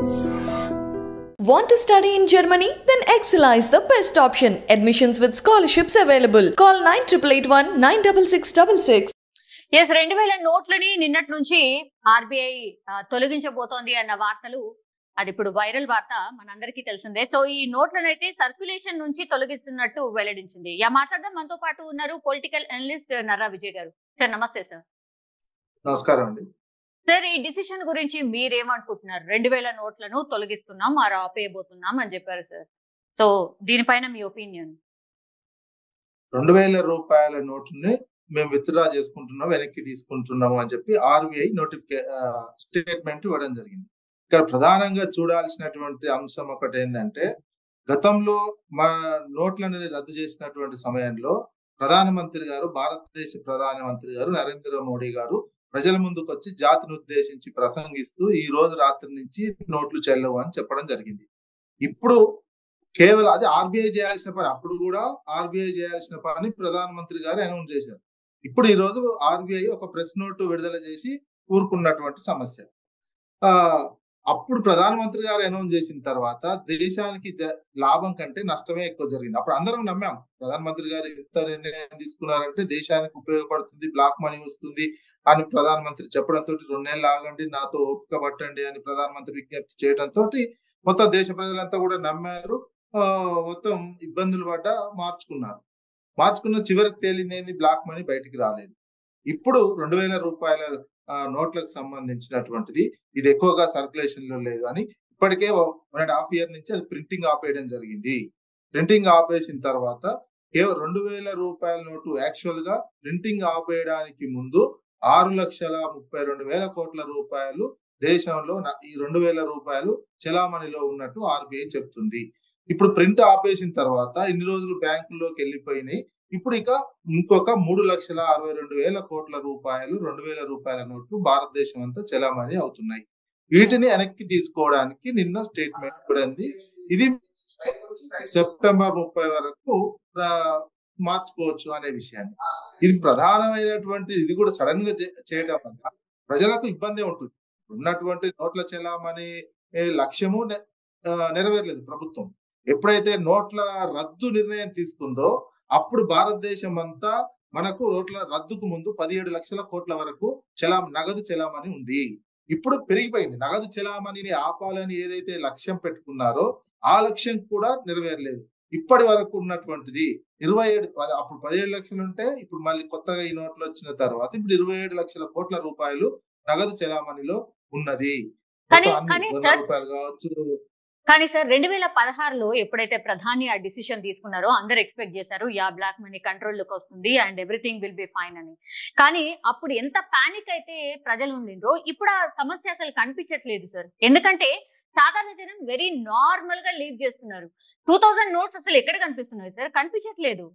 Want to study in Germany? Then Excella is the best option. Admissions with scholarships available. Call 9881 96666. Yes రెండు వేల నోట్లని నిన్నటి నుంచి RBI తొలగించబోతోంది అన్న వార్తలు అది ఇప్పుడు వైరల్ వార్త మనందరికీ తెలిసిందే సో ఈ నోట్లను అయితే సర్క్యులేషన్ నుంచి తొలగిస్తున్నట్టు వెల్లడించింది యా మాట్లాడదాం మనతో పాటు ఉన్నారు పొలిటికల్ అనలిస్ట్ నర్రా విజయ్ గారు సార్ నమస్తే సార్ నమస్కారం అండి సార్ ఈ డిసిషన్ గురించి మీరేమనుకుంటున్నారు రెండు వేల నోట్లను తొలగిస్తున్నాం మరి ఆపేయబోతున్నాం అని చెప్పారు సార్ సో దీనిపైన మీ ఒపీనియన్ రెండు వేల రూపాయల నోటుని మేము విత్డ్రా చేసుకుంటున్నాం వెనక్కి తీసుకుంటున్నాము అని చెప్పి ఆర్బీఐ నోటిఫికే స్టేట్మెంట్ ఇవ్వడం జరిగింది ఇక్కడ ప్రధానంగా చూడాల్సినటువంటి అంశం ఒకటి ఏంటంటే గతంలో మన నోట్లను రద్దు చేసినటువంటి సమయంలో ప్రధానమంత్రి గారు భారతదేశ ప్రధానమంత్రి గారు నరేంద్ర మోడీ గారు ప్రజల ముందుకు వచ్చి జాతిని ఉద్దేశించి ప్రసంగిస్తూ ఈ రోజు రాత్రి నుంచి నోట్లు చెల్లవు అని చెప్పడం జరిగింది ఇప్పుడు కేవలం అది ఆర్బీఐ చేయాల్సిన పని అప్పుడు కూడా ఆర్బీఐ చేయాల్సిన పని ప్రధానమంత్రి గారు అనౌన్స్ చేశారు ఇప్పుడు ఈ రోజు ఆర్బీఐ ఒక ప్రెస్ నోట్ విడుదల చేసి ఊరుకున్నటువంటి సమస్య ఆ అప్పుడు ప్రధానమంత్రి గారు అనౌన్స్ చేసిన తర్వాత దేశానికి జ- లాభం కంటే నష్టమే ఎక్కువ జరిగింది అప్పుడు అందరం నమ్మాం ప్రధానమంత్రి గారు ఎంత నిర్ణయం తీసుకున్నారంటే దేశానికి ఉపయోగపడుతుంది బ్లాక్ మనీ వస్తుంది అని ప్రధానమంత్రి చెప్పడంతో రెండేళ్ళు ఆగండి నాతో ఓపిక పట్టండి అని ప్రధానమంత్రి విజ్ఞప్తి చేయడంతో మొత్తం దేశ ప్రజలంతా కూడా నమ్మారు ఆ, మొత్తం ఇబ్బందులు పడ్డ మార్చుకున్నారు మార్చుకున్న చివరికి తేలింది బ్లాక్ మనీ బయటికి రాలేదు ఇప్పుడు రెండు వేల రూపాయల ఆ, నోట్లకు సంబంధించినటువంటిది ఇది ఎక్కువగా సర్క్యులేషన్ లో లేదు అని ఇప్పటికే వన్ అండ్ హాఫ్ ఇయర్ నుంచి అది ప్రింటింగ్ ఆపేయడం జరిగింది ప్రింటింగ్ ఆపేసిన తర్వాత కేవలం రెండు వేల రూపాయల నోటు యాక్చువల్ గా ప్రింటింగ్ ఆపేయడానికి ముందు ఆరు లక్షల ముప్పై రెండు వేల కోట్ల రూపాయలు దేశంలో న- ఈ రెండు వేల రూపాయలు చెలామణిలో ఉన్నట్టు ఆర్బీఐ చెప్తుంది ఇప్పుడు ప్రింట్ ఆపేసిన తర్వాత ఇన్ని రోజులు బ్యాంకుల్లోకి వెళ్ళిపోయినాయి ఇప్పుడు ఇక ఇంకొక మూడు లక్షల అరవై రెండు వేల కోట్ల రూపాయలు రెండు వేల రూపాయల నోట్లు భారతదేశం అంతా చెలామణి అవుతున్నాయి వీటిని వెనక్కి తీసుకోవడానికి నిన్న స్టేట్మెంట్ పడింది ఇది సెప్టెంబర్ ముప్పై వరకు ఆ, మార్చుకోవచ్చు అనే విషయాన్ని ఇది ప్రధానమైనటువంటి ఇది కూడా సడన్ గా చే- చేయడం వల్ల ప్రజలకు ఇబ్బంది ఉంటుంది ఉన్నటువంటి నోట్ల చెలామణి ఏ, లక్ష్యము నె- ఆ, నెరవేరలేదు ప్రభుత్వం ఎప్పుడైతే నోట్ల రద్దు నిర్ణయం తీసుకుందో అప్పుడు భారతదేశం అంతా మనకు నోట్ల రద్దుకు ముందు పదిహేడు లక్షల కోట్ల వరకు చెలా నగదు చెలామణి ఉంది ఇప్పుడు పెరిగిపోయింది నగదు చెలామణిని ఆపాలని ఏదైతే లక్ష్యం పెట్టుకున్నారో ఆ లక్ష్యం కూడా నెరవేరలేదు ఇప్పటి వరకు ఉన్నటువంటిది ఇరవై ఏడు పద- అప్పుడు పదిహేడు లక్షలు ఉంటే ఇప్పుడు మళ్ళీ కొత్తగా ఈ నోట్లు వచ్చిన తర్వాత ఇప్పుడు ఇరవై ఏడు లక్షల కోట్ల రూపాయలు నగదు చెలామణిలో ఉన్నది కానీ- మొత్తం అన్ని కానీ వంద సార్- రూపాయలు కావచ్చు కానీ సార్ రెండు వేల పదహారులో ఎప్పుడైతే ప్రధాని ఆ డిసిషన్ తీసుకున్నారో అందరు ఎక్స్పెక్ట్ చేశారు యా బ్లాక్ మనీ కంట్రోల్ లుక్ వస్తుంది and everything will be fine అని కానీ అప్పుడు ఎంత పానిక్ అయితే ప్రజలు ఉండిండ్రో ఇప్పుడు ఆ సమస్య అసలు కనిపించట్లేదు సార్ ఎందుకంటే సాధారణ జనం వెరీ నార్మల్ గా లీవ్ చేస్తున్నారు టూ థౌసండ్ నోట్స్ అసలు ఎక్కడ కనిపిస్తున్నాయి సార్ కనిపించట్లేదు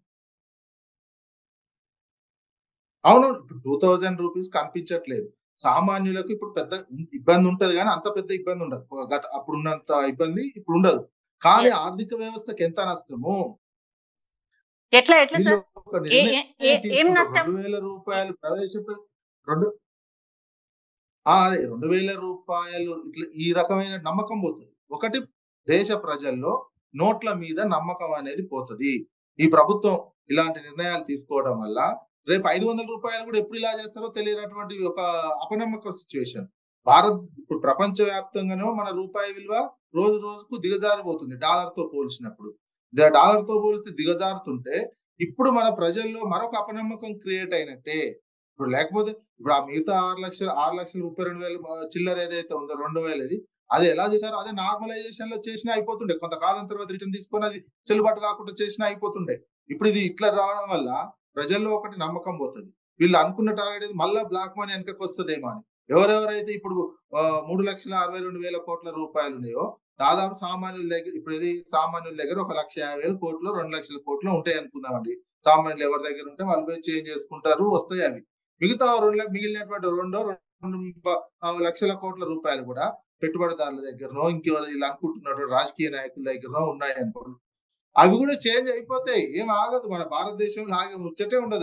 అవును ఇప్పుడు టూ థౌజండ్ రూపీస్ కనిపించట్లేదు సామాన్యులకు ఇప్పుడు పెద్ద ఇబ్బంది ఉంటది కానీ అంత పెద్ద ఇబ్బంది ఉండదు గత అప్పుడున్నంత ఇబ్బంది ఇప్పుడు ఉండదు కానీ Yes. ఆర్థిక వ్యవస్థకి ఎంత నష్టము ఎట్లా ఎట్లా వీళ్ళు సార్ ఒక ఏ- నిర్ణయం ఏ- ఏ- ఏం తీసుకుంటారు. నష్టం రెండు వేల రూపాయలు ప్రవేశపె రెండు ఆ, అదే రెండు వేల రూపాయలు ఇట్లా ఈ రకమైన నమ్మకం పోతుంది ఒకటి దేశ ప్రజల్లో నోట్ల మీద నమ్మకం అనేది పోతుంది ఈ ప్రభుత్వం ఇలాంటి నిర్ణయాలు తీసుకోవడం వల్ల రేపు ఐదు వందల రూపాయలు కూడా ఎప్పుడు ఇలా చేస్తారో తెలియనటువంటి ఒక అపనమ్మక సిచ్యువేషన్ భారత్ ఇప్పుడు ప్రపంచ వ్యాప్తంగానో మన రూపాయి విలువ రోజు రోజుకు దిగజారిపోతుంది డాలర్ తో పోల్చినప్పుడు ద- డాలర్ తో పోలిస్తే దిగజారుతుంటే ఇప్పుడు మన ప్రజల్లో మరొక అపనమ్మకం క్రియేట్ అయినట్టే ఇప్పుడు లేకపోతే ఇప్పుడు ఆ మిగతా ఆరు లక్షల ఆరు లక్షల ముప్పై రెండు వేలు ఆ, చిల్లర ఏదైతే ఉందో రెండు వేలది అది ఎలా చేశారో అదే నార్మలైజేషన్ లో చేసినా అయిపోతుండే కొంతకాలం తర్వాత రిటర్న్ తీసుకొని అది చెల్లుబాటు కాకుండా చేసినా అయిపోతుండే ఇప్పుడు ఇది ఇట్లా రావడం వల్ల ప్రజల్లో ఒకటి నమ్మకం పోతుంది వీళ్ళు అనుకున్న టార్గెట్ ఇది మళ్ళా బ్లాక్ మనీ వెనకకి వస్తుందేమో అని ఎవరెవరైతే ఇప్పుడు ఆ, మూడు లక్షల అరవై రెండు వేల కోట్ల రూపాయలు ఉన్నాయో దాదాపు సామాన్యుల దగ్గర ఇప్పుడు ఇది సామాన్యుల దగ్గర ఒక లక్ష యాభై వేల కోట్లు రెండు లక్షల కోట్లు ఉంటాయి అనుకుందామండి సామాన్యులు ఎవరి దగ్గర ఉంటే వాళ్ళు పోయి చేంజ్ చేసుకుంటారు వస్తాయి అవి మిగతా రెండు లక్ష- మిగిలినటువంటి రెండో రెండు ప- ఆ లక్షల కోట్ల రూపాయలు కూడా పెట్టుబడిదారుల దగ్గరనో ఇంకెవరు ఇలా అనుకుంటున్నటువంటి రాజకీయ నాయకుల దగ్గరనో ఉన్నాయి అనుకోండి అవి కూడా చేంజ్ అయిపోతాయి ఏం ఆగదు మన భారతదేశంలో ఆగే ముచ్చటే ఉండదు అది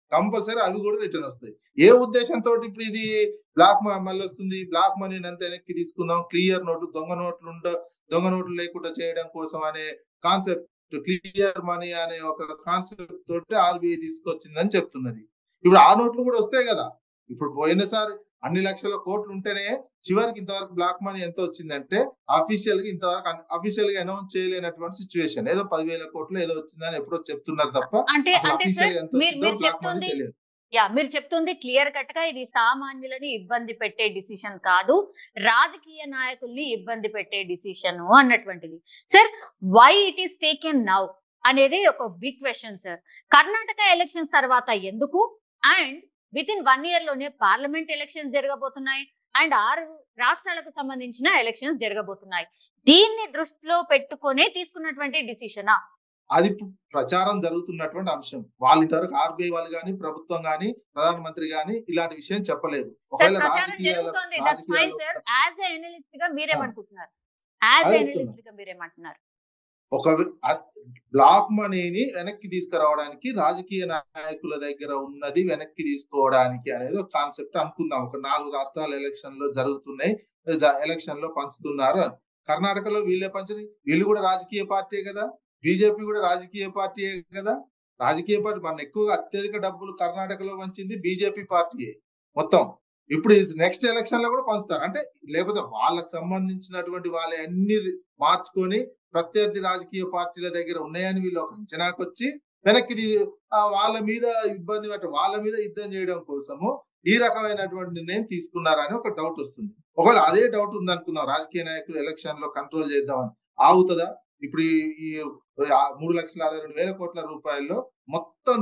కంపల్సరీ అవి కూడా రిటర్న్ వస్తాయి ఏ ఉద్దేశంతో ఇప్పుడు ఇది బ్లాక్ మళ్ళీ వస్తుంది బ్లాక్ మనీని అంత వెనక్కి తీసుకుందాం క్లియర్ నోట్లు దొంగ నోట్లు ఉండ దొంగ నోట్లు లేకుండా చేయడం కోసం అనే కాన్సెప్ట్ క్లియర్ మనీ అనే ఒక కాన్సెప్ట్ తోటి ఆర్బీఐ తీసుకొచ్చిందని చెప్తున్నది ఇప్పుడు ఆ నోట్లు కూడా వస్తాయి కదా ఇప్పుడు పోయినసారి అన్ని లక్షల కోట్లు ఉంటేనే చివరికి ఇంతవరకు బ్లాక్ మనీ ఎంత వచ్చిందంటే అఫీషియల్ గా ఇంతవరకు అఫీషియల్ గా అనౌన్స్ చేయలేనటువంటి సిచ్యువేషన్ ఏదో పదివేల కోట్లు ఏదో వచ్చిందని ఎప్పుడో చెప్తున్నారు తప్ప అంటే అసలు అంటే అఫీషియల్ సార్ ఎంత మీరు వచ్చిందో మీరు బ్లాక్ మనీ చెప్తుంది తెలియదు యా మీరు చెప్తుంది క్లియర్ కట్ గా ఇది సామాన్యులని ఇబ్బంది పెట్టే డిసిషన్ కాదు రాజకీయ నాయకుల్ని ఇబ్బంది పెట్టే డిసిషన్ అన్నటువంటిది sir why it is taken now అనేది ఒక big question sir Karnataka elections తర్వాత ఎందుకు and with in one year లోనే పార్లమెంట్ ఎలక్షన్స్ జరగబోతున్నాయి అండ్ ఆరు రాష్ట్రాలకు సంబంధించిన ఎలక్షన్స్ జరగబోతున్నాయి దీన్ని దృష్టిలో పెట్టుకునే తీసుకున్నటువంటి డిసిషనా అది ఇప్పుడు ప్రచారం జరుగుతున్నటువంటి అంశం వాళ్ళ ఇంతవరకు ఆర్బీఐ వాళ్ళు కానీ ప్రభుత్వం కానీ ప్రధానమంత్రి కానీ ఇలాంటి విషయం చెప్పలేదు సార్ ఒకవేళ ప్రచారం రాజకీయాల జరుగుతోంది దట్స్ ఫైన్ రాజకీయాలు సార్ యాజ్ ఎ అనలిస్ట్ గా మీరేమనుకుంటున్నారు యాజ్ అదే ఎ చెప్తున్నా. అనలిస్ట్ గా మీరేమంటున్నారు ఒక బ్లాక్ మనీని వెనక్కి తీసుకురావడానికి రాజకీయ నాయకుల దగ్గర ఉన్నది వెనక్కి తీసుకోవడానికి అనేది ఒక కాన్సెప్ట్ అనుకుందాం ఒక నాలుగు రాష్ట్రాల ఎలక్షన్ లో జరుగుతున్నాయి జ- ఎలక్షన్ లో పంచుతున్నారు అని. కర్ణాటకలో వీళ్ళే పంచని వీళ్ళు కూడా రాజకీయ పార్టీ కదా బీజేపీ కూడా రాజకీయ పార్టీయే కదా రాజకీయ పార్టీ మన ఎక్కువగా అత్యధిక డబ్బులు కర్ణాటకలో పంచింది బీజేపీ పార్టీయే మొత్తం ఇప్పుడు నెక్స్ట్ ఎలక్షన్ లో కూడా పంచుతారు అంటే లేకపోతే వాళ్ళకి సంబంధించినటువంటి వాళ్ళ అన్ని మార్చుకొని ప్రత్యర్థి రాజకీయ పార్టీల దగ్గర ఉన్నాయని వీళ్ళు ఒక అంచనాకు వచ్చి వెనక్కి తీ- ఆ వాళ్ళ మీద ఇబ్బంది పెట్ట వాళ్ళ మీద యుద్ధం చేయడం కోసము ఈ రకమైనటువంటి నిర్ణయం తీసుకున్నారని ఒక డౌట్ వస్తుంది ఒకవేళ అదే డౌట్ ఉంది అనుకుందాం రాజకీయ నాయకులు ఎలక్షన్ లో కంట్రోల్ చేద్దామని ఆగుతుందా ఇప్పుడు ఈ ఈ ఆ మూడు లక్షల అరవై రెండు వేల కోట్ల రూపాయల్లో మొత్తం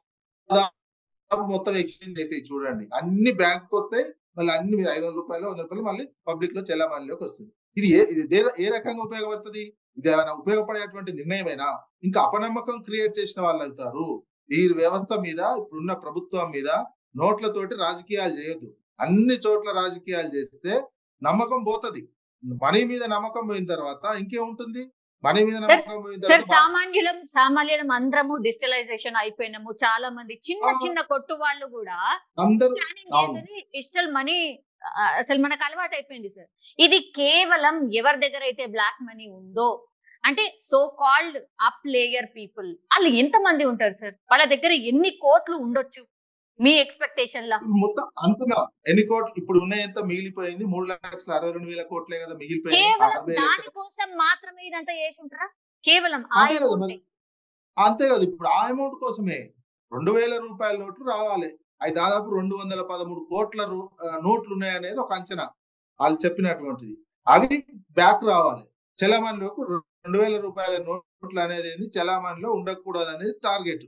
దాదాపు మొత్తం ఎక్స్చేంజ్ అయితే చూడండి అన్ని బ్యాంక్ వస్తాయి మళ్ళీ అన్ని మీద ఐదు వందల రూపాయలు వంద రూపాయలు మళ్ళీ పబ్లిక్ లో చెల్లమణిలోకి వస్తుంది ఇది ఏ ఇది ఏ- ఏ రకంగా ఉపయోగపడుతుంది ఇది ఏమైనా ఉపయోగపడేటువంటి నిర్ణయమేనా ఇంకా అపనమ్మకం క్రియేట్ చేసిన వాళ్ళు అవుతారు ఈ వ్యవస్థ మీద ఇప్పుడున్న ప్రభుత్వం మీద నోట్లతోటి రాజకీయాలు చేయొద్దు అన్ని చోట్ల రాజకీయాలు చేస్తే నమ్మకం పోతది మనీ మీద నమ్మకం పోయిన తర్వాత ఇంకేముంటుంది మనీ మీద నమ్మకం పోయిన సార్ తర్వాత సామాన్యులం సామాన్యులం అందరము డిజిటలైజేషన్ అయిపోయినాము చాలా మంది చిన్న ఆ. చిన్న కొట్టు వాళ్ళు కూడా అందరూ ప్లానింగ్ అవును. చేసేది డిజిటల్ మనీ అసలు మనకు అలవాటు అయిపోయింది సార్ ఇది కేవలం ఎవరి దగ్గర అయితే బ్లాక్ మనీ ఉందో అంటే so called up layer people వాళ్ళు ఎంత మంది ఉంటారు సార్ వాళ్ళ దగ్గర ఎన్ని కోట్లు ఉండొచ్చు మీ ఎక్స్పెక్టేషన్ లా ఇప్పుడు మొత్తం అనుకున్నాం ఎన్ని కోట్లు ఇప్పుడు ఉన్నాయంత మిగిలిపోయింది మూడు లక్షల అరవై రెండు వేల కోట్లే కదా మిగిలిపోయింది కేవలం అరవై లక్షల- దానికోసం మాత్రమే ఇదంతా చేసి ఉంటారా కేవలం ఆ అంతే కదా amount మరి. ఏ. అంతే కదా ఇప్పుడు ఆ అమౌంట్ కోసమే రెండు వేల రూపాయల నోట్లు రావాలి అవి దాదాపు రెండు వందల పదమూడు కోట్ల రూ- ఆ, నోట్లు ఉన్నాయనేది ఒక అంచనా వాళ్ళు చెప్పినటువంటిది అవి బ్యాక్ రావాలి చలామణిలోకి రెండు వేల రూపాయల నోట్లు అనేది ఏంది చలామణిలో ఉండకూడదు అనేది టార్గెట్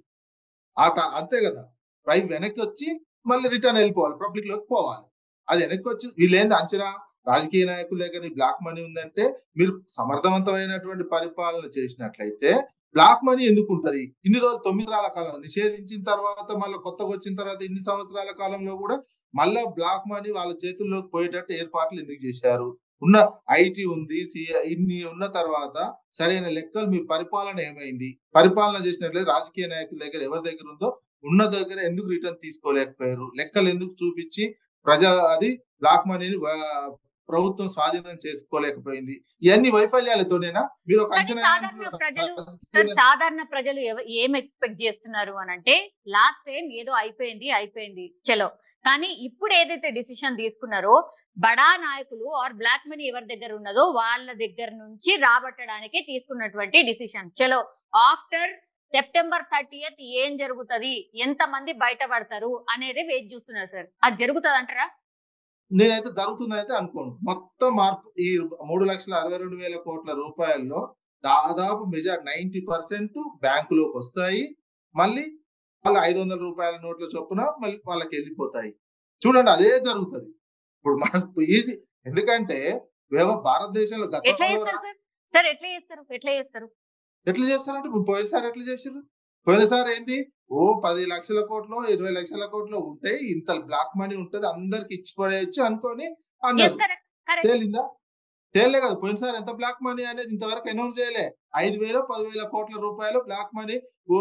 ఆ టా- అంతే కదా అవి వెనక్కి వచ్చి మళ్ళీ రిటర్న్ వెళ్ళిపోవాలి పబ్లిక్ లోకి పోవాలి అది వెనక్కి వచ్చి వీళ్ళేంది అంచనా రాజకీయ నాయకుల దగ్గర బ్లాక్ మనీ ఉందంటే మీరు సమర్థవంతమైనటువంటి పరిపాలన చేసినట్లయితే బ్లాక్ మనీ ఎందుకు ఉంటది ఇన్ని రోజులు తొమ్మిది రాల కాలం నిషేధించిన తర్వాత మళ్ళీ కొత్తగా వచ్చిన తర్వాత ఇన్ని సంవత్సరాల కాలంలో కూడా మళ్ళా బ్లాక్ మనీ వాళ్ళ చేతుల్లోకి పోయేటట్టు ఏర్పాట్లు ఎందుకు చేశారు ఉన్న ఐటీ ఉంది సి- ఇన్ని ఉన్న తర్వాత సరైన లెక్కలు మీ పరిపాలన ఏమైంది పరిపాలన చేసినట్లయితే రాజకీయ నాయకుల దగ్గర ఎవరి దగ్గర ఉందో ఉన్న దగ్గర ఎందుకు రిటర్న్ తీసుకోలేకపోయారు లెక్కలు ఎందుకు చూపించి ప్రజా అది బ్లాక్ మనీని వా- ప్రభుత్వం స్వాధీనం చేసుకోలేకపోయింది ఇవన్నీ వైఫల్యాలతోనేనా మీరు ఒక కానీ అంచనా సాధారణ ప్రజలు సార్ సాధారణ ప్రజలు ఎవ- ఏం ఎక్స్పెక్ట్ చేస్తున్నారు అని అంటే లాస్ట్ టైం ఏదో అయిపోయింది అయిపోయింది చలో కానీ ఇప్పుడు ఏదైతే డిసిషన్ తీసుకున్నారో బడా నాయకులు ఆర్ బ్లాక్ మనీ ఎవరి దగ్గర ఉన్నదో వాళ్ళ దగ్గర నుంచి రాబట్టడానికి తీసుకున్నటువంటి డిసిషన్ చలో ఆఫ్టర్ సెప్టెంబర్ థర్టీయత్ ఏం జరుగుతది ఎంత మంది బయటపడతారు అనేది వెయిట్ చూస్తున్నారు సార్ అది జరుగుతుంది అంటారా నేనైతే జరుగుతుందైతే అనుకోను మొత్తం మార్పు ఈ మూడు లక్షల అరవై రెండు వేల కోట్ల రూపాయల్లో దాదాపు మెజార్ నైన్టీ పర్సెంట్ బ్యాంకులోకి వస్తాయి మళ్ళీ వాళ్ళ ఐదు వందల రూపాయల నోట్ల చొప్పున మళ్ళీ వాళ్ళకి వెళ్ళిపోతాయి చూడండి అదే జరుగుతుంది ఇప్పుడు మనకు ఈజీ ఎందుకంటే వ్యవ- భారతదేశంలో ఎట్లా గతంలో చేస్తారు సార్ సార్ ఎట్లా చేస్తారు ఎట్లా చేస్తారు ఎట్లా చేస్తారంటే ఇప్పుడు పోయినసారి ఎట్లా చేసారు పోయినసారి ఏంది ఓ పది లక్షల కోట్లు ఇరవై లక్షల కోట్లు ఉంటాయి ఇంత బ్లాక్ మనీ ఉంటది అందరికి ఇచ్చి పడేయచ్చు అనుకొని ఎస్ అన్నారు కరెక్ట్ కరెక్ట్ తేలిందా తేలే కదా పోయినసారి ఎంత బ్లాక్ మనీ అనేది ఇంతవరకు అనౌన్స్ చేయలే ఐదు వేల పదివేల కోట్ల రూపాయలు బ్లాక్ మనీ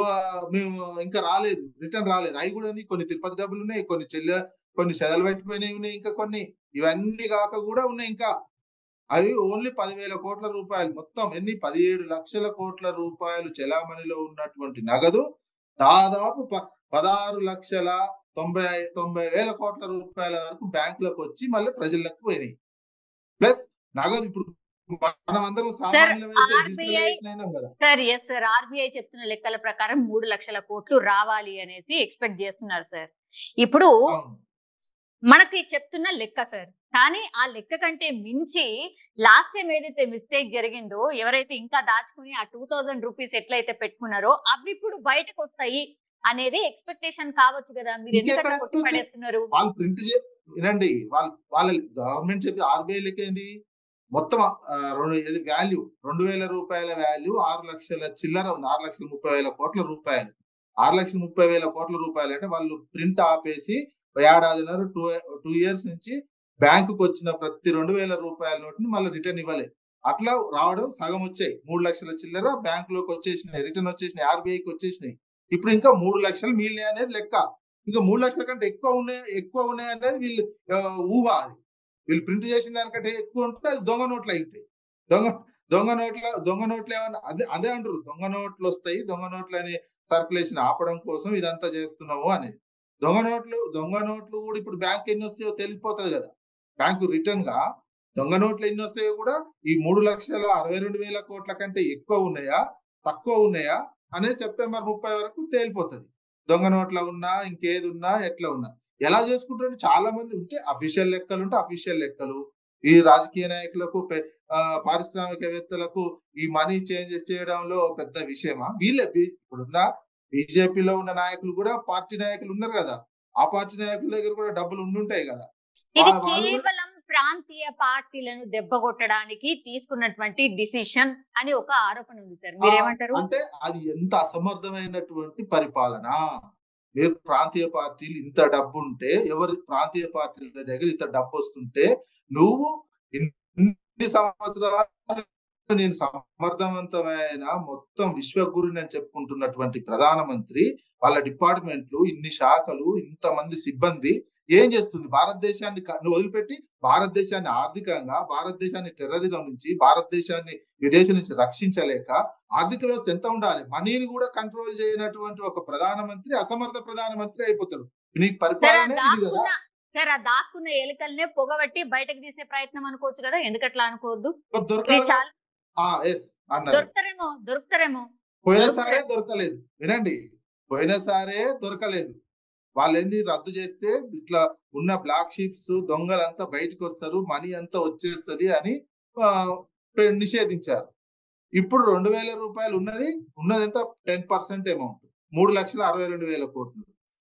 మేము ఇంకా రాలేదు రిటర్న్ రాలేదు అవి కూడా ఉంది. కొన్ని తిరుపతి డబ్బులు ఉన్నాయి కొన్ని చెల్లె కొన్ని చెదలు పెట్టిపోయినవి ఉన్నాయి ఇంకా కొన్ని ఇవన్నీ కాక కూడా ఉన్నాయి ఇంకా అవి ఓన్లీ పదివేల కోట్ల రూపాయలు మొత్తం ఎన్ని పదిహేడు లక్షల కోట్ల రూపాయలు చెలామణిలో ఉన్నటువంటి నగదు దాదాపు ప- పదహారు లక్షల తొంభై తొంభై వేల కోట్ల రూపాయల వరకు బ్యాంకులకు వచ్చి మళ్ళీ ప్రజలకు పోయినాయి ప్లస్ నగదు ఇప్పుడు మనం అందరం సామాన్యమైతే RBI డిజిటలైజేషన్ అయినాం కదా సార్ ఎస్ సార్ ఆర్బీఐ చెప్తున్న లెక్కల ప్రకారం మూడు లక్షల కోట్లు రావాలి అనేసి ఎక్స్పెక్ట్ చేస్తున్నారు సార్ ఇప్పుడు అవును మనకి చెప్తున్న లెక్క సార్ కానీ ఆ లెక్క కంటే మించి లాస్ట్ టైం ఏదైతే మిస్టేక్ జరిగిందో ఎవరైతే ఇంకా దాచుకుని ఆ టూ థౌజండ్ రూపీస్ ఎట్లయితే పెట్టుకున్నారో అవి ఇప్పుడు బయటకు వస్తాయి అనేది ఎక్స్పెక్టేషన్ కావచ్చు కదా మీరు ఇంకెక్కడ ఎందుకంటే కొట్టి expect- పడేస్తున్నారు వాళ్ళు ప్రింట్ చే వినండి వాళ్ళు వాళ్ళ గవర్నమెంట్ చెప్పి ఆర్బీఐ లెక్క ఏంది మొత్తం ఆ, రెండు ఇది వాల్యూ రెండు వేల రూపాయల వాల్యూ ఆరు లక్షల చిల్లర ఉంది ఆరు లక్షల ముప్పై వేల కోట్ల రూపాయలు ఆరు లక్షల ముప్పై వేల కోట్ల రూపాయలు అంటే వాళ్ళు ప్రింట్ ఆపేసి ఏడాదిన్నర టూ టూ ఇయర్స్ నుంచి బ్యాంకుకి వచ్చిన ప్రతి రెండు వేల రూపాయల నోటుని మళ్ళీ రిటర్న్ ఇవ్వలేదు అట్లా రావడం సగం వచ్చాయి మూడు లక్షల చిల్లర బ్యాంకులోకి వచ్చేసినాయి రిటర్న్ వచ్చేసినాయి ఆర్బీఐకి వచ్చేసినాయి ఇప్పుడు ఇంకా మూడు లక్షలు మిగిలినాయి అనేది లెక్క ఇంకా మూడు లక్షల కంటే ఎక్కువ ఉన్నాయి ఎక్కువ ఉన్నాయి అనేది వీళ్ళు ఆ, ఊహ అది వీళ్ళు ప్రింట్ చేసిన దానికంటే ఎక్కువ ఉంటే అది దొంగ నోట్లు అయి ఉంటాయి దొంగ దొంగ నోట్ల దొంగ నోట్లు ఏమన్నా అదే అదే అంటారు దొంగ నోట్లు వస్తాయి దొంగ నోట్లు అని సర్క్యులేషన్ ఆపడం కోసం ఇదంతా చేస్తున్నాము అనేది దొంగ నోట్లు దొంగ నోట్లు కూడా ఇప్పుడు బ్యాంక్ ఎన్ని వస్తాయో తెలిసిపోతుంది కదా బ్యాంకు రిటర్న్ గా దొంగ నోట్లు ఎన్ని వస్తాయో కూడా ఈ మూడు లక్షల అరవై రెండు వేల కోట్ల కంటే ఎక్కువ ఉన్నాయా తక్కువ ఉన్నాయా అనేది సెప్టెంబర్ ముప్పై వరకు తేలిపోతుంది దొంగ నోట్ల ఉన్నా ఇంకేది ఉన్నా ఎట్లా ఉన్నా ఎలా చేసుకుంటారు చాలా మంది ఉంటే అఫీషియల్ లెక్కలు ఉంటే అఫీషియల్ లెక్కలు ఈ రాజకీయ నాయకులకు పె- ఆ, పారిశ్రామికవేత్తలకు ఈ మనీ చేంజ్ చేయడంలో పెద్ద విషయమా వీళ్ళే బి- ఇప్పుడున్న బీజేపీలో ఉన్న నాయకులు కూడా పార్టీ నాయకులు ఉన్నారు కదా ఆ పార్టీ నాయకుల దగ్గర కూడా డబ్బులు ఉండుంటాయి కదా ఇది వాళ్ళ- వాళ్ళు కూడా- కేవలం ప్రాంతీయ పార్టీలను దెబ్బగొట్టడానికి తీసుకున్నటువంటి డిసిషన్ అని ఒక ఆరోపణ ఉంది సార్ మీరేమంటారు అంటే అది ఎంత అసమర్థమైనటువంటి పరిపాలన మీరు ప్రాంతీయ పార్టీలు ఇంత డబ్బు ఉంటే ఎవరి ప్రాంతీయ పార్టీల దగ్గర ఇంత డబ్బు వస్తుంటే నువ్వు ఇన్ని సంవత్సరాలు నేను సమర్థవంతమైన మొత్తం విశ్వగురుని అని చెప్పుకుంటున్నటువంటి ప్రధానమంత్రి వాళ్ళ డిపార్ట్మెంట్లు ఇన్ని శాఖలు ఇంతమంది సిబ్బంది ఏం చేస్తుంది భారతదేశాన్ని క- నువ్వు వదిలిపెట్టి భారతదేశాన్ని ఆర్థికంగా భారతదేశాన్ని టెర్రరిజం నుంచి భారతదేశాన్ని విదేశం నుంచి రక్షించలేక ఆర్థిక వ్యవస్థ ఎంత ఉండాలి మనీని కూడా కంట్రోల్ చేయనటువంటి ఒక ప్రధానమంత్రి అసమర్థ ప్రధానమంత్రి అయిపోతాడు నీకు సార్ ఆ పరిపాలనే ఇది కదా దాక్కున్న సార్ ఆ దాక్కున్న ఎలుకల్నే పొగబెట్టి బయటకు తీసే ప్రయత్నం అనుకోవచ్చు కదా ఎందుకట్లా అనుకోవద్దు మరి ఇది దొరకాలి చాలా ఆ ఎస్ అన్నారు దొరుకుతారేమో దొరుకుతారేమో పోయినసారే దొరకలేదు వినండి పోయినసారే దొరకలేదు వాళ్ళు ఏంది రద్దు చేస్తే ఇట్లా ఉన్న బ్లాక్ షీప్స్ దొంగలంతా బయటకు వస్తారు మనీ అంతా వచ్చేస్తది అని ఆ, పె- నిషేధించారు ఇప్పుడు రెండు వేల రూపాయలు ఉన్నది ఉన్నది ఎంత టెన్ పర్సెంట్ అమౌంట్ మూడు లక్షల అరవై రెండు వేల కోట్లు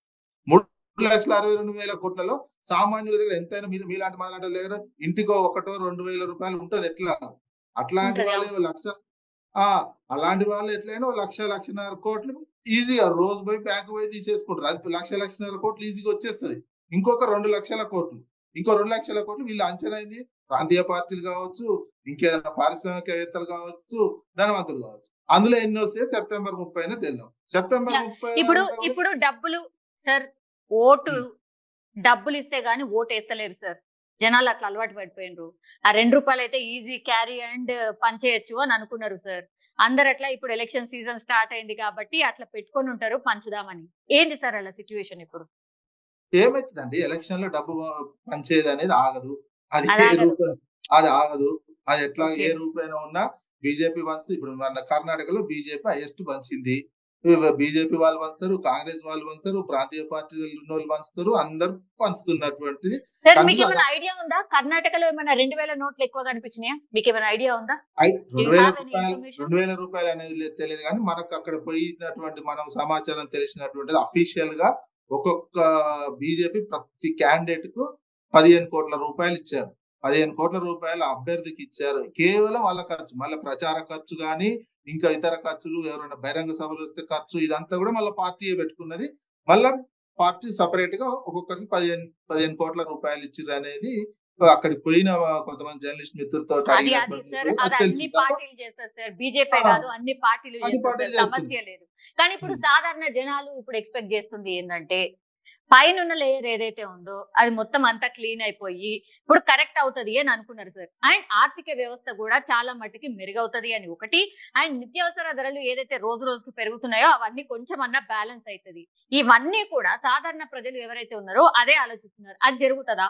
మూడు లక్షల అరవై రెండు వేల కోట్లలో సామాన్యుల దగ్గర ఎంతైనా మీరు మీలాంటి మనలాంటి వాళ్ళ దగ్గర ఇంటికో ఒకటో రెండు వేల రూపాయలు ఉంటది ఎట్లా అట్లాంటి ఉంటది, వాళ్ళు లక్ష ఆ అలాంటి వాళ్ళు ఎట్లయినా ఓ లక్ష లక్షన్నర కోట్లు ఈజీగా రోజు పోయి బ్యాంకు పోయి తీసేసుకుంటారు అది లక్ష లక్షన్నర కోట్లు ఈజీగా వచ్చేస్తది ఇంకొక రెండు లక్షల కోట్లు ఇంకో రెండు లక్షల కోట్లు వీళ్ళు అంచనా అయింది ప్రాంతీయ పార్టీలు కావచ్చు ఇంకేదైనా పారిశ్రామికవేత్తలు కావచ్చు ధనవంతులు కావచ్చు అందులో ఎన్ని వస్తే సెప్టెంబర్ ముప్పైన తెలియదు సెప్టెంబర్ ముప్పై ఇప్పుడు వరకు కూడా- ఇప్పుడు డబ్బులు సార్ ఓటు డబ్బులు ఇస్తే గానీ ఓటు వేస్తలేరు సార్ జనాలు అట్లా అలవాటు పడిపోయినరు ఆ రెండు రూపాయలు అయితే ఈజీ క్యారీ అండ్ పంచేయచ్చు అని అనుకున్నారు సార్ అందరు అట్లా ఇప్పుడు ఎలక్షన్ సీజన్ స్టార్ట్ అయింది కాబట్టి అట్లా పెట్టుకొని ఉంటారు పంచుదామని ఏంటి సార్ అలా సిచ్యువేషన్ ఇప్పుడు ఏమైతుందండి ఎలక్షన్ లో డబ్బు పంచేది అనేది ఆగదు అది అది ఏ ఆగదు. రూపాయి అది ఆగదు అది ఎట్లా ఏ Okay. రూపాయన ఉన్నా బీజేపీ పంచుతుంది ఇప్పుడు మన కర్ణాటకలో బీజేపీ హైయెస్ట్ పంచింది బీజేపీ వాళ్ళు పంచుతారు కాంగ్రెస్ వాళ్ళు పంచుతారు ప్రాంతీయ పార్టీలు ఉన్న వాళ్ళు పంచుతారు అందరు పంచుతున్నటువంటిది సార్ కనీసం మీకు ఏమైనా ఐడియా ఉందా కర్ణాటకలో ఏమైనా రెండు వేల నోట్లు ఎక్కువ కనిపించినాయా మీకు ఏమైనా ఐడియా ఉందా ఐ- రెండు you వేల have any రూపాయలు information? రెండు వేల రూపాయలు అనేది లే- తెలియదు కానీ మనకు అక్కడ పోయినటువంటి మనం సమాచారం తెలిసినటువంటిది అఫీషియల్ గా ఒక్కొక్క బీజేపీ ప్రతి క్యాండిడేట్ కు పదిహేను కోట్ల రూపాయలు ఇచ్చారు పదిహేను కోట్ల రూపాయలు అభ్యర్థికి ఇచ్చారు కేవలం వాళ్ళ ఖర్చు మళ్ళీ ప్రచార ఖర్చు కానీ ఇంకా ఇతర ఖర్చులు ఎవరైనా బహిరంగ సభలు వస్తే ఖర్చు ఇదంతా కూడా మళ్ళీ పార్టీ పెట్టుకున్నది మళ్ళా పార్టీ సపరేట్ గా ఒక్కొక్కరికి పదిహేను పదిహేను కోట్ల రూపాయలు ఇచ్చిర్రు అనేది అక్కడికి పోయిన కొంతమంది జర్నలిస్ట్ మిత్రులతో అది అది సార్ అది అన్ని పార్టీలు చేస్తారు సార్ బీజేపీ ఆ. కాదు అన్ని పార్టీలు అన్ని చేస్తారు పార్టీలు సార్. సమస్య లేదు కానీ ఇప్పుడు సాధారణ జనాలు ఇప్పుడు ఎక్స్పెక్ట్ చేస్తుంది ఏంటంటే పైన ఉన్న లేయర్ ఏదైతే ఉందో అది మొత్తం అంతా క్లీన్ అయిపోయి ఇప్పుడు కరెక్ట్ అవుతది అని అనుకున్నారు సార్ అండ్ ఆర్థిక వ్యవస్థ కూడా చాలా మట్టుకి మెరుగవుతది అని ఒకటి అండ్ నిత్యావసర ధరలు ఏదైతే రోజు రోజుకు పెరుగుతున్నాయో అవన్నీ కొంచెం అన్నా బ్యాలెన్స్ అవుతది ఇవన్నీ కూడా సాధారణ ప్రజలు ఎవరైతే ఉన్నారో అదే ఆలోచిస్తున్నారు అది జరుగుతుందా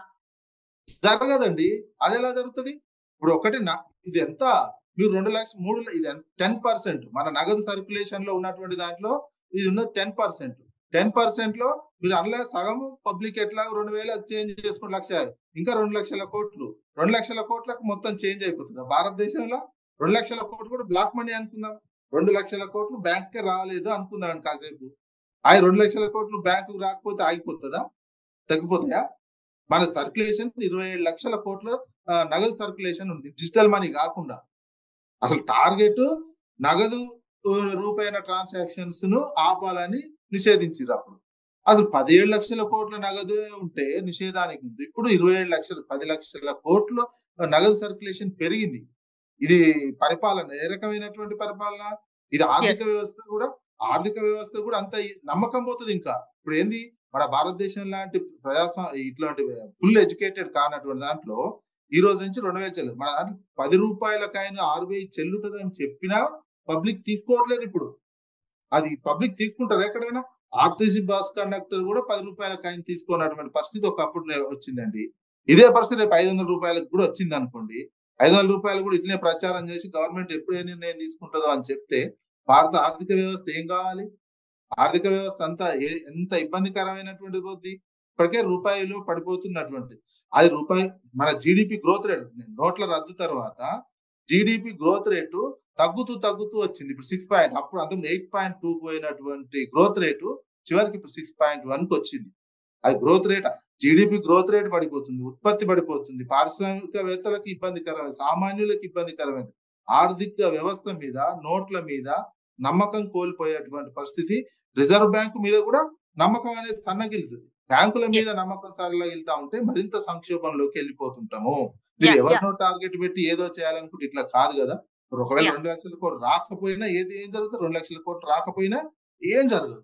జరగదండి అది ఎలా జరుగుతుంది ఇప్పుడు ఒకటి నా- ఇది ఎంత మీరు రెండు లక్షలు మూడు ల- ఇది టెన్ పర్సెంట్ మన నగదు సర్క్యులేషన్ లో ఉన్నటువంటి దాంట్లో ఇది ఉన్నది టెన్ పర్సెంట్ టెన్ పర్సెంట్ లో మీరు అందులో సగం పబ్లిక్ ఎట్లా రెండు వేలు చేంజ్ చేసుకుని లక్ష ఇంకా రెండు లక్షల కోట్లు రెండు లక్షల కోట్లకు మొత్తం చేంజ్ అయిపోతుంది భారతదేశంలో రెండు లక్షల కోట్లు కూడా బ్లాక్ మనీ అనుకుందాం రెండు లక్షల కోట్లు బ్యాంక్ కే రాలేదు అనుకుందాం కాసేపు ఆ రెండు లక్షల కోట్లు బ్యాంకు రాకపోతే ఆగిపోతుందా తగ్గిపోతాయా మన సర్క్యులేషన్ ఇరవై ఏడు లక్షల కోట్ల ఆ, నగదు సర్క్యులేషన్ ఉంది డిజిటల్ మనీ కాకుండా అసలు టార్గెట్ నగదు ఆ, రూపాయల ట్రాన్సాక్షన్స్ ను ఆపాలని నిషేధించారు అప్పుడు అసలు పదిహేడు లక్షల కోట్ల నగదు ఉంటే నిషేధానికి ముందు ఇప్పుడు ఇరవై ఏడు లక్షల పది లక్షల కోట్ల నగదు సర్క్యులేషన్ పెరిగింది ఇది పరిపాలన ఏ రకమైనటువంటి పరిపాలన ఇది ఆర్థిక వ్యవస్థ కూడా ఆర్థిక వ్యవస్థ కూడా అంత ఈ- నమ్మకం పోతుంది ఇంకా ఇప్పుడు ఏంది మన భారతదేశం లాంటి ప్రజాస్వా ఇట్లాంటి ఫుల్ ఎడ్యుకేటెడ్ కానటువంటి దాంట్లో ఈ రోజు నుంచి రెండు వేలు చెల్లు మన దాంట్లో పది రూపాయలకైనా ఆరువేయి చెల్లుతుంది అని చెప్పినా పబ్లిక్ తీసుకోవట్లేదు ఇప్పుడు అది పబ్లిక్ తీసుకుంటారు ఎక్కడైనా ఆర్టీసీ బస్ కండక్టర్ కూడా పది రూపాయల కాయిన్ తీసుకున్నటువంటి పరిస్థితి ఒకప్పుడు నే- వచ్చిందండి ఇదే పరిస్థితి రేపు ఐదు వందల రూపాయలకు కూడా వచ్చింది అనుకోండి ఐదు వందల రూపాయలు కూడా ఇట్లనే ప్రచారం చేసి గవర్నమెంట్ ఎప్పుడు ఏ నిర్ణయం తీసుకుంటుందో అని చెప్తే భారత ఆర్థిక వ్యవస్థ ఏం కావాలి ఆర్థిక వ్యవస్థ అంతా ఏ- ఎంత ఇబ్బందికరమైనటువంటి పోద్ది ఇప్పటికే రూపాయిలో పడిపోతున్నటువంటి అది రూపాయి మన జీడిపి గ్రోత్ రేట్ నోట్ల రద్దు తర్వాత జీడిపి గ్రోత్ రేటు తగ్గుతూ తగ్గుతూ వచ్చింది ఇప్పుడు సిక్స్ పాయింట్ అప్పుడు అంత ఎయిట్ పాయింట్ టూ పోయినటువంటి గ్రోత్ రేటు చివరికి ఇప్పుడు సిక్స్ పాయింట్ వన్ కి వచ్చింది అది growth rate GDP growth rate పడిపోతుంది ఉత్పత్తి పడిపోతుంది పారిశ్రామికవేత్తలకు ఇబ్బందికరమైన సామాన్యులకు ఇబ్బందికరమైన ఆర్థిక వ్యవస్థ మీద నోట్ల మీద నమ్మకం కోల్పోయేటువంటి పరిస్థితి రిజర్వ్ బ్యాంకు మీద కూడా నమ్మకం అనేది సన్నగిలుతుంది బ్యాంకుల మీద నమ్మకం సన్నగిలుతా ఉంటే మరింత సంక్షోభంలోకి వెళ్ళిపోతుంటాము మీరు Yeah, ఎవరినో టార్గెట్ పెట్టి ఏదో చేయాలనుకుంటే ఇట్లా కాదు కదా ఇప్పుడు ఒకవేళ Yeah. రెండు లక్షల కోట్లు రాకపోయినా ఏది ఏం జరుగుతుంది రెండు లక్షల కోట్లు రాకపోయినా ఏం జరగదు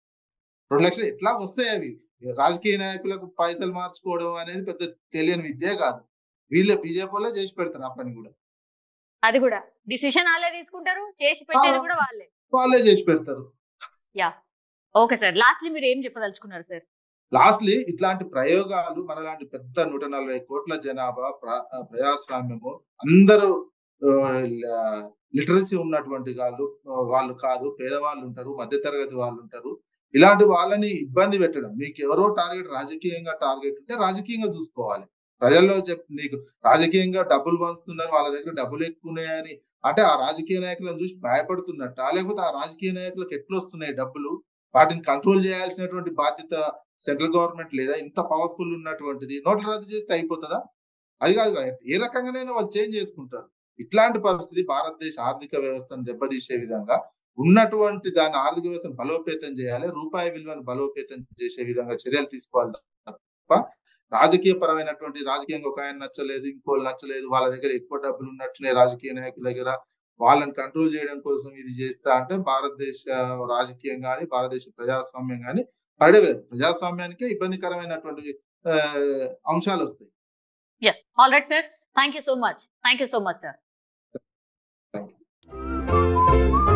రెండు లక్షలు ఎట్లా వస్తాయి అవి రాజకీయ నాయకులకు పైసలు మార్చుకోవడం అనేది పెద్ద తెలియని విద్య కాదు వీళ్ళే బీజేపీ వాళ్ళే చేసి పెడతారు ఆ పని కూడా అది కూడా డిసిషన్ వాళ్ళే తీసుకుంటారు చేసి పెట్టేది ఆ. కూడా వాళ్ళే వాళ్ళే చేసి పెడతారు ఓకే సార్ లాస్ట్లీ మీరు ఏం చెప్పదలుచుకున్నారు సార్ లాస్ట్లీ ఇట్లాంటి ప్రయోగాలు మనలాంటి పెద్ద నూట నలభై కోట్ల జనాభా ప్ర- ఆ, ప్రజాస్వామ్యము అందరూ లిటరసీ ఉన్నటువంటి వాళ్ళు ఆ, వాళ్ళు కాదు పేదవాళ్ళు ఉంటారు మధ్యతరగతి వాళ్ళు ఉంటారు ఇలాంటి వాళ్ళని ఇబ్బంది పెట్టడం మీకు ఎవరో టార్గెట్ రాజకీయంగా టార్గెట్ ఉంటే రాజకీయంగా చూసుకోవాలి ప్రజల్లో చెప్ నీకు రాజకీయంగా డబ్బులు పంచుతున్నారు వాళ్ళ దగ్గర డబ్బులు ఎక్కువ ఉన్నాయని అంటే ఆ రాజకీయ నాయకులను చూసి భయపడుతున్నట్ట లేకపోతే ఆ రాజకీయ నాయకులకు ఎట్లా వస్తున్నాయి డబ్బులు వాటిని కంట్రోల్ చేయాల్సినటువంటి బాధ్యత సెంట్రల్ గవర్నమెంట్ లేదా ఇంత పవర్ఫుల్ ఉన్నటువంటిది నోట్ల రద్దు చేస్తే అయిపోతుందా అది కాదు కదా. ఏ రకంగానైనా వాళ్ళు చేంజ్ చేసుకుంటారు ఇట్లాంటి పరిస్థితి భారతదేశ ఆర్థిక వ్యవస్థను దెబ్బతీసే విధంగా ఉన్నటువంటి దాని ఆర్థిక వ్యవస్థను బలోపేతం చేయాలి రూపాయి విలువను బలోపేతం చేసే విధంగా చర్యలు తీసుకోవాలి తప్ప రాజకీయ పరమైనటువంటి రాజకీయంగా ఒక ఆయన నచ్చలేదు ఇంకోళ్ళు నచ్చలేదు వాళ్ళ దగ్గర ఎక్కువ డబ్బులు ఉన్నట్టునే రాజకీయ నాయకుల దగ్గర వాళ్ళని కంట్రోల్ చేయడం కోసం ఇది చేస్తా అంటే భారతదేశ రాజకీయం కానీ భారతదేశ ప్రజాస్వామ్యం కానీ పడలేదు ప్రజాస్వామ్యానికే ఇబ్బందికరమైనటువంటి ఆ, అంశాలు వస్తాయి yes all right sir thank you so much thank you so much sir Thank you.